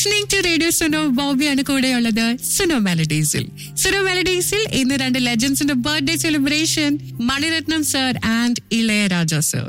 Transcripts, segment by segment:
listening to radio Suno ബോബിയാണ് കൂടെയുള്ളത് സുനോ മെലഡീസിൽ സുനോ മെലഡീസിൽ ഇന്ന് രണ്ട് ലെജൻസിന്റെ birthday celebration Maniratnam sir and Ilaiyaraaja sir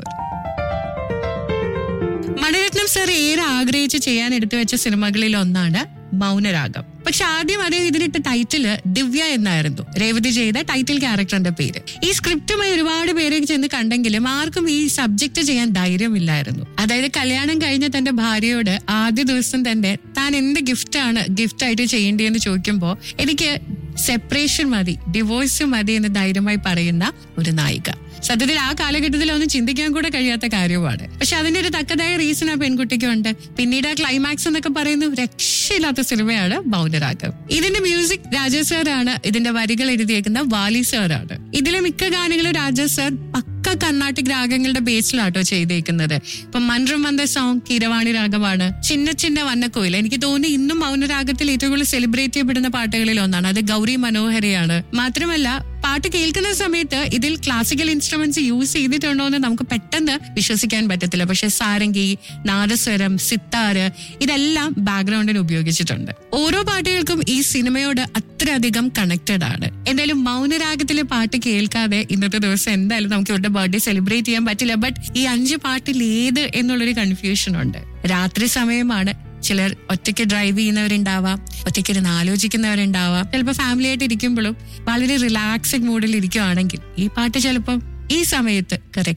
Maniratnam sir ഏറെ ആഗ്രഹിച്ച് ചെയ്യാൻ എടുത്തു വെച്ച സിനിമകളിൽ ഒന്നാണ് മൗനരാഗം പക്ഷെ ആദ്യം അദ്ദേഹം ഇതിനിട്ട ടൈറ്റില് ദിവ്യ എന്നായിരുന്നു രേവതി ചെയ്ത ടൈറ്റിൽ ക്യാരക്ടറിന്റെ പേര് ഈ സ്ക്രിപ്റ്റുമായി ഒരുപാട് പേരെ ചെന്ന് കണ്ടെങ്കിലും ആർക്കും ഈ സബ്ജക്ട് ചെയ്യാൻ ധൈര്യമില്ലായിരുന്നു അതായത് കല്യാണം കഴിഞ്ഞ തന്റെ ഭാര്യയോട് ആദ്യ ദിവസം തന്നെ താൻ എന്ത് ഗിഫ്റ്റാണ് ഗിഫ്റ്റ് ആയിട്ട് ചെയ്യേണ്ടതെന്ന് ചോദിക്കുമ്പോൾ എനിക്ക് സെപ്പറേഷൻ മതി ഡിവോഴ്സ് മതി എന്ന് ധൈര്യമായി പറയുന്ന ഒരു നായിക സത്യത്തിൽ ആ കാലഘട്ടത്തിൽ ഒന്നും ചിന്തിക്കാൻ കൂടെ കഴിയാത്ത കാര്യമാണ് പക്ഷെ അതിന്റെ ഒരു തക്കതായ റീസൺ ആ പെൺകുട്ടിക്കുണ്ട് പിന്നീട് ആ ക്ലൈമാക്സ് എന്നൊക്കെ പറയുന്ന രക്ഷയില്ലാത്ത സിനിമയാണ് മൗനരാഗം ഇതിന്റെ മ്യൂസിക് രാജ സാറാണ് ഇതിന്റെ വരികൾ എഴുതിയേക്കുന്ന വാലി സാറാണ് ഇതിലെ മിക്ക ഗാനങ്ങളും രാജ സാർ പക്ക കർണാട്ടിക് രാഗങ്ങളുടെ ബേസിലാട്ടോ ചെയ്തേക്കുന്നത് ഇപ്പൊ മൻറം വന്ന സോങ് കീരവാണി രാഗമാണ് ചിന്ന ചിന്ന വന്നക്കോയിൽ എനിക്ക് തോന്നുന്നു ഇന്നും മൗനരാഗത്തിൽ ഏറ്റവും കൂടുതൽ സെലിബ്രേറ്റ് ചെയ്യപ്പെടുന്ന പാട്ടുകളിൽ ഒന്നാണ് അത് ഗൗരി മനോഹരയാണ് മാത്രമല്ല പാട്ട് കേൾക്കുന്ന സമയത്ത് ഇതിൽ ക്ലാസിക്കൽ ഇൻസ്ട്രുമെന്റ്സ് യൂസ് ചെയ്തിട്ടുണ്ടോ എന്ന് നമുക്ക് പെട്ടെന്ന് വിശ്വസിക്കാൻ പറ്റത്തില്ല പക്ഷെ സാരംഗി നാദസ്വരം സിത്താറ് ഇതെല്ലാം ബാക്ക്ഗ്രൗണ്ടിന് ഉപയോഗിച്ചിട്ടുണ്ട് ഓരോ പാട്ടുകൾക്കും ഈ സിനിമയോട് അത്രയധികം കണക്റ്റഡ് ആണ് എന്തായാലും മൗനരാഗത്തിലെ പാട്ട് കേൾക്കാതെ ഇന്നത്തെ ദിവസം എന്തായാലും നമുക്ക് ഇവരുടെ ബർത്ത്ഡേ സെലിബ്രേറ്റ് ചെയ്യാൻ പറ്റില്ല ബട്ട് ഈ അഞ്ച് പാട്ടിൽ ഏത് എന്നുള്ളൊരു കൺഫ്യൂഷൻ ഉണ്ട് രാത്രി സമയമാണ് ചിലർ ഒറ്റയ്ക്ക് ഡ്രൈവ് ചെയ്യുന്നവരുണ്ടാവാം ഒറ്റയ്ക്ക് ഇരുന്ന് ആലോചിക്കുന്നവരുണ്ടാവാം ചിലപ്പോൾ ഫാമിലി ആയിട്ട് ഇരിക്കുമ്പോഴും വളരെ റിലാക്സിങ് മൂഡിൽ ഇരിക്കുവാണെങ്കിൽ ഈ പാട്ട് ചിലപ്പം ഈ സമയത്ത് കറക്റ്റ്